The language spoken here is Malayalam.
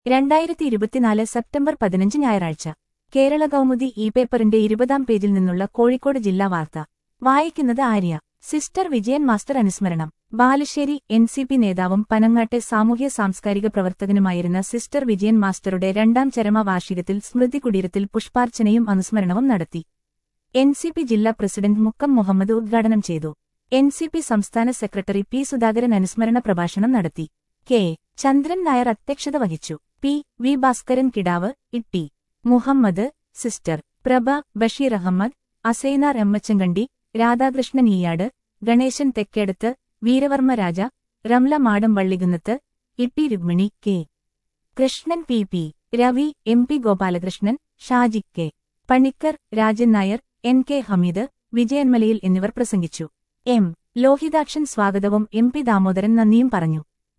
രണ്ടായിരത്തി ഇരുപത്തിനാല് സെപ്റ്റംബർ പതിനഞ്ച് ഞായറാഴ്ച കേരള കൗമുദി ഇ പേപ്പറിന്റെ ഇരുപതാം പേജിൽ നിന്നുള്ള കോഴിക്കോട് ജില്ലാ വാർത്ത വായിക്കുന്നത് ആര്യ സിസ്റ്റർ വിജയൻ മാസ്റ്റർ അനുസ്മരണം ബാലുശ്ശേരി എൻ സി പി നേതാവും പനങ്ങാട്ടെ സാമൂഹ്യ സാംസ്കാരിക പ്രവർത്തകനുമായിരുന്ന സിസ്റ്റർ വിജയൻ മാസ്റ്ററുടെ രണ്ടാം ചരമവാർഷികത്തിൽ സ്മൃതി കുടീരത്തിൽ പുഷ്പാർച്ചനയും അനുസ്മരണവും നടത്തി എൻ സി പി ജില്ലാ പ്രസിഡന്റ് മുക്കം മുഹമ്മദ് ഉദ്ഘാടനം ചെയ്തു എൻ സി പി സംസ്ഥാന സെക്രട്ടറി പി സുധാകരൻ അനുസ്മരണ പ്രഭാഷണം നടത്തി കെ ചന്ദ്രൻ നായർ അധ്യക്ഷത വഹിച്ചു P V Bhaskaran Kidav Itty Muhammad sister Prabha Basheer Ahammad Asainar Emmachankandy Radhakrishnan Eeyad Ganesan Thekkedath Veeravarma Raja Ramla madam Vallikunnath Itty Rukmini K Krishnan P P Ravi M P Gopalakrishnan Shaji K Panicker Rajan Nair N K Hameed Vijayanmalayil എന്നിവർ പ്രസംഗിച്ചു എം ലോഹിതാക്ഷൻ സ്വാഗതവും എം പി ദാമോദരൻ നന്ദിയും പറഞ്ഞു